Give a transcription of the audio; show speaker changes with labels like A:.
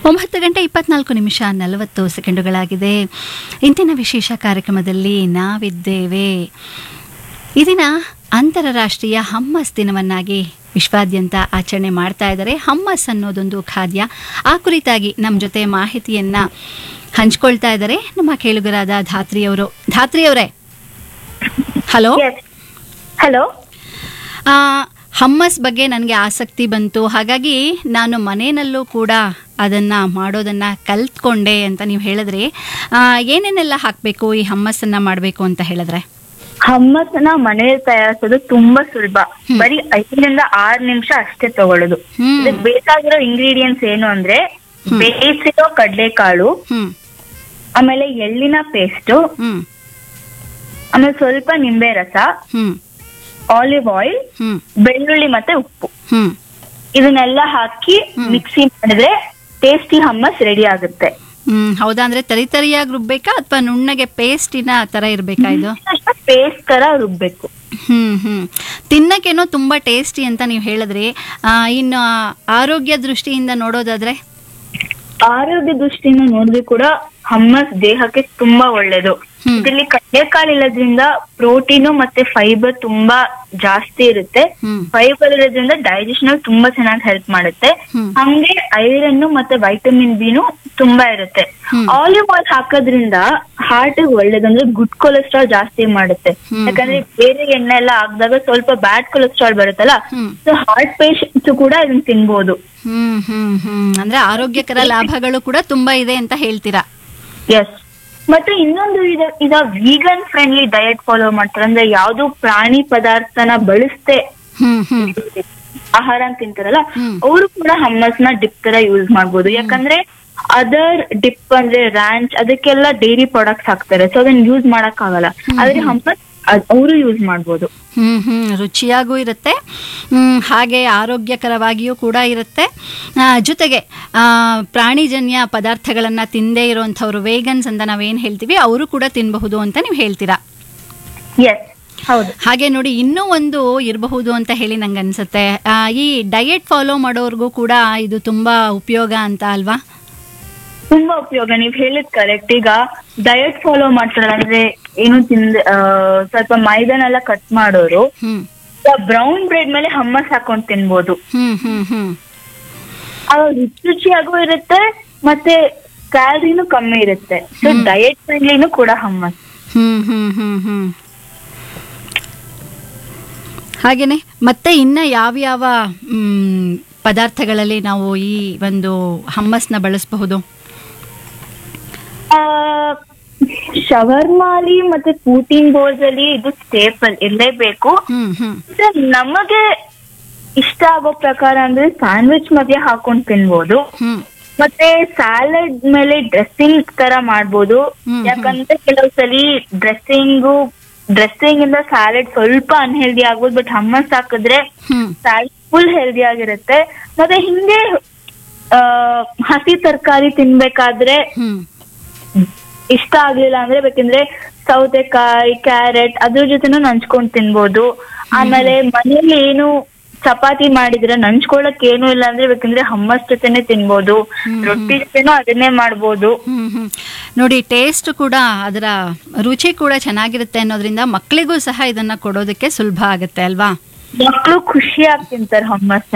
A: ಒಂಬತ್ತು ಗಂಟೆ ಇಪ್ಪತ್ನಾಲ್ಕು ನಿಮಿಷ ನಲವತ್ತು ಸೆಕೆಂಡುಗಳಾಗಿದೆ ಇಂದಿನ ವಿಶೇಷ ಕಾರ್ಯಕ್ರಮದಲ್ಲಿ ನಾವಿದ್ದೇವೆ ಈ ದಿನ ಅಂತಾರಾಷ್ಟ್ರೀಯ ಹಮ್ಮಸ್ ದಿನವನ್ನಾಗಿ ವಿಶ್ವಾದ್ಯಂತ ಆಚರಣೆ ಮಾಡ್ತಾ ಇದ್ದಾರೆ ಹಮ್ಮಸ್ ಅನ್ನೋದೊಂದು ಖಾದ್ಯ ಆ ಕುರಿತಾಗಿ ನಮ್ಮ ಜೊತೆ ಮಾಹಿತಿಯನ್ನ ಹಂಚ್ಕೊಳ್ತಾ ಇದ್ದಾರೆ ನಮ್ಮ ಕೇಳುಗರಾದ ಧಾತ್ರಿಯವರು ಧಾತ್ರಿಯವರೇ ಹಲೋ
B: ಹಲೋ
A: ಆ, ಹಮ್ಮಸ್ ಬಗ್ಗೆ ನನಗೆ ಆಸಕ್ತಿ ಬಂತು ಹಾಗಾಗಿ ನಾನು ಮನೆಯಲ್ಲೂ ಕೂಡ ಅದನ್ನು ಮಾಡೋದನ್ನು ಕಲ್ತ್ಕೊಂಡೆ ಅಂತ ನೀವು ಹೇಳಿದ್ರಿ ಆ, ಏನೇನೆಲ್ಲ ಹಾಕಬೇಕು ಈ ಹಮ್ಮಸ್ಸನ್ನು ಮಾಡಬೇಕು ಅಂತ ಹೇಳಿದ್ರೆ
B: ಹಮ್ಮಸ್ನ ಮನೆಯಲ್ಲಿ ತಯಾರಿಸೋದು ತುಂಬಾ ಸುಲಭ ಬರೀ ಐದರಿಂದ ಆರ್ ನಿಮಿಷ ಅಷ್ಟೇ ತಗೊಳ್ಳೋದು
A: ಹ್ಮ್.
B: ಇದಕ್ ಬೇಕಾಗಿರೋ ಇಂಗ್ರೀಡಿಯೆಂಟ್ಸ್ ಏನು ಅಂದ್ರೆ ಬೇಯಿಸಿರೋ ಕಡಲೆಕಾಳು
A: ಹ್ಮ್
B: ಆಮೇಲೆ ಎಳ್ಳಿನ ಪೇಸ್ಟ್
A: ಹ್ಮ್
B: ಆಮೇಲೆ ಸ್ವಲ್ಪ ನಿಂಬೆ ರಸ
A: ಹ್ಮ್
B: ಆಲಿವ್ ಆಯಿಲ್
A: ಹ್ಮ್
B: ಬೆಳ್ಳುಳ್ಳಿ ಮತ್ತೆ ಉಪ್ಪು
A: ಹ್ಮ್
B: ಇದನ್ನೆಲ್ಲ ಹಾಕಿ ಮಿಕ್ಸಿ ಮಾಡಿದ್ರೆ ಟೇಸ್ಟಿ ಹಮ್ಮಸ್ ರೆಡಿ ಆಗುತ್ತೆ
A: ಹ್ಮ್ ಹೌದಾ ಅಂದ್ರೆ ತರಿ ತರಿಯಾಗಿ ರುಬ್ಬೇಕಾ ಅಥವಾ ನುಣ್ಣಗೆ ಪೇಸ್ಟಿನ ತರ ಇರ್ಬೇಕಾ ಇದು
B: ಪೇಸ್ಟ್ ತರ ರುಬ್ಬೇಕು
A: ಹ್ಮ್ ಹ್ಮ್ ತಿನ್ನಕ್ಕೇನೋ ತುಂಬಾ ಟೇಸ್ಟಿ ಅಂತ ನೀವು ಹೇಳಿದ್ರಿ ಆ, ಇನ್ನು ಆರೋಗ್ಯ ದೃಷ್ಟಿಯಿಂದ ನೋಡೋದಾದ್ರೆ
B: ಆರೋಗ್ಯ ದೃಷ್ಟಿಯಿಂದ ನೋಡಿದ್ರೆ ಕೂಡ ಹಮ್ಮಸ್ ದೇಹಕ್ಕೆ ತುಂಬಾ ಒಳ್ಳೇದು
A: ಹ್ಮ್.
B: ಇದರಲ್ಲಿ ಕಡಲೆಕಾಳು ಇರೋದ್ರಿಂದ ಪ್ರೋಟೀನು ಮತ್ತೆ ಫೈಬರ್ ತುಂಬಾ ಜಾಸ್ತಿ ಇರುತ್ತೆ
A: ಹ್ಮ್
B: ಫೈಬರ್ ಇರೋದ್ರಿಂದ ಡೈಜೆಷನ್ ಅಲ್ಲಿ ತುಂಬಾ ಚೆನ್ನಾಗಿ ಹೆಲ್ಪ್ ಮಾಡುತ್ತೆ
A: ಹ್ಮ್.
B: ಹಂಗೆ ಐರನ್ ಮತ್ತೆ ವೈಟಮಿನ್ ಬಿನು ತುಂಬಾ ಇರುತ್ತೆ
A: ಹ್ಮ್.
B: ಆಲಿವ್ ಆಯಿಲ್ ಹಾಕೋದ್ರಿಂದ ಹಾರ್ಟ್ ಒಳ್ಳೇದು ಅಂದ್ರೆ ಗುಡ್ ಕೊಲೆಸ್ಟ್ರಾಲ್ ಜಾಸ್ತಿ ಮಾಡುತ್ತೆ
A: ಹ್ಮ್.
B: ಯಾಕಂದ್ರೆ ಬೇರೆ ಎಣ್ಣೆ ಎಲ್ಲ ಹಾಕಿದಾಗ ಸ್ವಲ್ಪ ಬ್ಯಾಡ್ ಕೊಲೆಸ್ಟ್ರಾಲ್ ಬರುತ್ತಲ್ಲ
A: ಹ್ಮ್.
B: ಸೊ ಹಾರ್ಟ್ ಪೇಷಂಟ್ಸ್ ಕೂಡ ಇದನ್ನ ತಿನ್ಬೋದು
A: ಹ್ಮ್ ಹ್ಮ್ ಹ್ಮ್ ಅಂದ್ರೆ ಆರೋಗ್ಯಕರ ಲಾಭಗಳು ಕೂಡ ತುಂಬಾ ಇದೆ ಅಂತ ಹೇಳ್ತೀರಾ
B: ಎಸ್ ಮತ್ತೆ ಇನ್ನೊಂದು ಇದ ಈಗ ವೀಗನ್ ಫ್ರೆಂಡ್ಲಿ ಡಯಟ್ ಫಾಲೋ ಮಾಡ್ತಾರೆ ಅಂದ್ರೆ ಯಾವ್ದು ಪ್ರಾಣಿ ಪದಾರ್ಥನ ಬಳಸದೆ
A: ಹ್ಮ್ ಹ್ಮ್
B: ಆಹಾರ ತಿಂತಾರಲ್ಲ
A: ಹ್ಮ್.
B: ಅವರು ಕೂಡ ಹಮ್ಮಸ್ ನ ಡಿಪ್ ತರ ಯೂಸ್ ಮಾಡ್ಬೋದು ಯಾಕಂದ್ರೆ ಅದರ್ ಡಿಪ್ ಅಂದ್ರೆ ರ್ಯಾಂಚ್ ಅದಕ್ಕೆಲ್ಲ ಡೈರಿ ಪ್ರಾಡಕ್ಟ್ಸ್ ಹಾಕ್ತಾರೆ ಸೊ ಅದನ್ನ ಯೂಸ್ ಮಾಡಕ್ ಆಗಲ್ಲ ಆದ್ರೆ ಹಮ್ಮಸ್ ಅವರು ಯೂಸ್ ಮಾಡ್ಬೋದು
A: ಹ್ಮ್ ಹ್ಮ್ ರುಚಿಯಾಗೂ ಇರುತ್ತೆ ಹ್ಮ್ ಹಾಗೆ ಆರೋಗ್ಯಕರವಾಗಿಯೂ ಕೂಡ ಇರುತ್ತೆ ಆ, ಜೊತೆಗೆ ಆ, ಪ್ರಾಣಿಜನ್ಯ ಪದಾರ್ಥಗಳನ್ನ ತಿಂದೇ ಇರುವಂಥವ್ರು ವೇಗನ್ಸ್ ಅಂತ ನಾವೇನ್ ಹೇಳ್ತೀವಿ ಅವರು ಕೂಡ ತಿನ್ನಬಹುದು ಅಂತ ನೀವು ಹೇಳ್ತೀರಾ
B: ಎಸ್ ಹೌದು
A: ಹಾಗೆ ನೋಡಿ ಇನ್ನೂ ಒಂದು ಇರಬಹುದು ಅಂತ ಹೇಳಿ ನಂಗೆ ಅನ್ಸುತ್ತೆ ಆ, ಈ ಡಯಟ್ ಫಾಲೋ ಮಾಡೋರ್ಗೂ ಕೂಡ ಇದು ತುಂಬಾ ಉಪಯೋಗ ಅಂತ ಅಲ್ವಾ
B: ತುಂಬಾ ಉಪಯೋಗ ನೀವ್ ಹೇಳಿದ್ ಕರೆಕ್ಟ್ ಈಗ ಡಯಟ್ ಫಾಲೋ ಮಾಡ್ತಾರಲ್ಲ ಅಂದ್ರೆ ಏನು ತಿಂದ ಆ, ಸ್ವಲ್ಪ ಮೈದಾನೆಲ್ಲ ಕಟ್ ಮಾಡೋರು
A: ಹ್ಮ್
B: ಬ್ರೌನ್ ಬ್ರೆಡ್ ಮೇಲೆ ಹಮ್ಮಸ್ ಹಾಕೊಂಡ್ ತಿನ್ಬೋದು
A: ಹ್ಮ್ ಹ್ಮ್ ಹ್ಮ್
B: ಅದು ರುಚಿ ರುಚಿಯಾಗೂ ಇರುತ್ತೆ ಮತ್ತೆ ಕ್ಯಾಲರಿನೂ ಕಮ್ಮಿ ಇರುತ್ತೆ ಸೊ ಡಯಟ್ ಫ್ರೆಂಡ್ಲಿನೂ ಕೂಡ ಹಮ್ಮಸ್
A: ಹ್ಮ್ ಹ್ಮ್ ಹ್ಮ್ ಹ್ಮ್ ಹಾಗೇನೆ ಮತ್ತೆ ಇನ್ನ ಯಾವ್ಯಾವ ಮ್, ಪದಾರ್ಥಗಳಲ್ಲಿ ನಾವು ಈ ಒಂದು ಹಮ್ಮಸ್ನ ಬಳಸಬಹುದು
B: ಶವರ್ಮಾಲಿ ಮತ್ತೆ ಪೂಟಿನ್ ಬೋಲ್ಸ್ ಅಲ್ಲಿ ಇದು ಸ್ಟೇಪಲ್ ಇರಲೇಬೇಕು
A: ಹ್ಮ್ ಹ್ಮ್
B: ಮತ್ತೆ ನಮಗೆ ಇಷ್ಟ ಆಗೋ ಪ್ರಕಾರ ಅಂದ್ರೆ ಸ್ಯಾಂಡ್ವಿಚ್ ಮಧ್ಯೆ ಹಾಕೊಂಡ್ ತಿನ್ಬೋದು
A: ಹ್ಮ್
B: ಮತ್ತೆ ಸ್ಯಾಲಡ್ ಮೇಲೆ ಡ್ರೆಸ್ಸಿಂಗ್ ತರ ಮಾಡ್ಬೋದು
A: ಹ್ಮ್, ಹ್ಮ್.
B: ಯಾಕಂದ್ರೆ ಕೆಲವು ಸಲಿ ಡ್ರೆಸ್ಸಿಂಗು ಡ್ರೆಸ್ಸಿಂಗ್ ಇಂದ ಸ್ಯಾಲಡ್ ಸ್ವಲ್ಪ ಅನ್ಹೆಲ್ದಿ ಆಗ್ಬೋದು ಬಟ್ ಹಮ್ಮಸ್ ಹಾಕಿದ್ರೆ
A: ಹ್ಮ್
B: ಸ್ಯಾಲಡ್ ಫುಲ್ ಹೆಲ್ದಿ ಆಗಿರುತ್ತೆ ಮತ್ತೆ ಹಿಂಗೆ ಆ, ಹಸಿ ತರಕಾರಿ ತಿನ್ಬೇಕಾದ್ರೆ
A: ಹ್ಮ್
B: ಇಷ್ಟ ಆಗ್ಲಿಲ್ಲ ಅಂದ್ರೆ ಬೇಕಂದ್ರೆ ಸೌತೆಕಾಯಿ ಕ್ಯಾರೆಟ್ ಅದ್ರ ಜೊತೆನೂ ನಂಚ್ಕೊಂಡ್ ತಿನ್ಬೋದು ಆಮೇಲೆ ಮನೇಲಿ ಏನು ಚಪಾತಿ ಮಾಡಿದ್ರೆ ನಂಚ್ಕೊಳಕ್ ಏನು ಇಲ್ಲ ಅಂದ್ರೆ ಬೇಕಂದ್ರೆ ಹಮ್ಮಸ್ ಜೊತೆನೆ ತಿನ್ಬೋದು ರೊಟ್ಟಿ ಜೊತೆನೂ ಅದನ್ನೇ ಮಾಡ್ಬೋದು
A: ಹ್ಮ್ ಹ್ಮ್ ನೋಡಿ ಟೇಸ್ಟ್ ಕೂಡ ಅದರ ರುಚಿ ಕೂಡ ಚೆನ್ನಾಗಿರುತ್ತೆ ಅನ್ನೋದ್ರಿಂದ ಮಕ್ಕಳಿಗೂ ಸಹ ಇದನ್ನ ಕೊಡೋದಕ್ಕೆ ಸುಲಭ ಆಗುತ್ತೆ ಅಲ್ವಾ
B: ಮಕ್ಳು ಖುಷಿಯಾಗಿ ತಿಂತಾರೆ ಹಮ್ಮಸ್